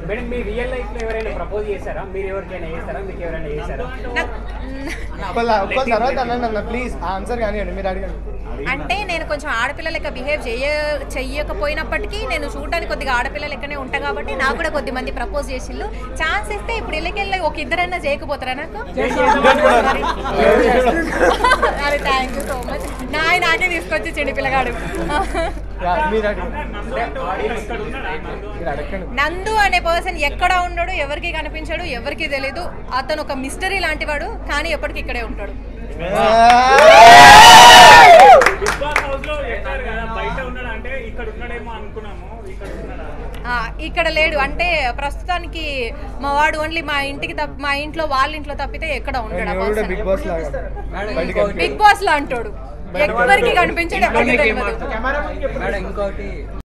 Madam మీ real life లో ఎవరైనా propose చేశారా మీరు ఎవరికైనా చేశారా మీకు ఎవరైనా చేశారా ఒక్కళ్ళ ఒక్కళ్ళ తర్వాత అనండి అన్న ప్లీజ్ ఆన్సర్ కానివ్వండి మీరు అడగండి అంటే నేను కొంచెం ఆడపిల్ల లెక్క బిహేవ్ చెయ్య చెయ్యకపోయినప్పటికీ నేను చూడడానికి కొద్దిగా ఆడపిల్ల లెక్కనే ఉంటా కాబట్టి నాకు కూడా కొద్ది మంది ప్రపోజ్ చేసిళ్ళు ఛాన్స్ ఇస్తే ఇప్పుడు ఇళ్ళకెళ్ళి ఒక ఇద్దరన్నా చేయకపోతారా నాకు అరే థ్యాంక్ యూ సో మచ్ నా నాకే తీసుకొచ్చి చెడి పిల్లగాడు యా, మీరు అడగండి మీరు అడగండి నందు అనే పర్సన్ ఎక్కడ ఉండడు ఎవరికి కనిపించాడు ఎవరికి తెలీదు అతను ఒక మిస్టరీ లాంటివాడు కానీ ఎప్పటికీ ఇక్కడే ఉంటాడు బిగ్ బాస్ హౌస్ లో చెప్పారు కదా బయట ఉన్నాడు అంటే ఇక్కడ ఉన్నాడేమో అనుకున్నాము ఇక్కడ ఉన్నాడా ఆ, ఇక్కడ లేడు అంటే ప్రస్తుతానికి మా వాడు ఓన్లీ మా ఇంటికి తప్ప మా ఇంట్లో వాళ్ళ ఇంట్లో తప్పితే ఎక్కడ ఉండడు ఆ ఎవరు కూడా person. బిగ్ బాస్ లాగా బయటికి వెళ్ళి- బిగ్ బాస్ లా అంటాడు ఎవరికి కనిపించాడు ఎవరికి తెలియదు మేడం ఇంకోటి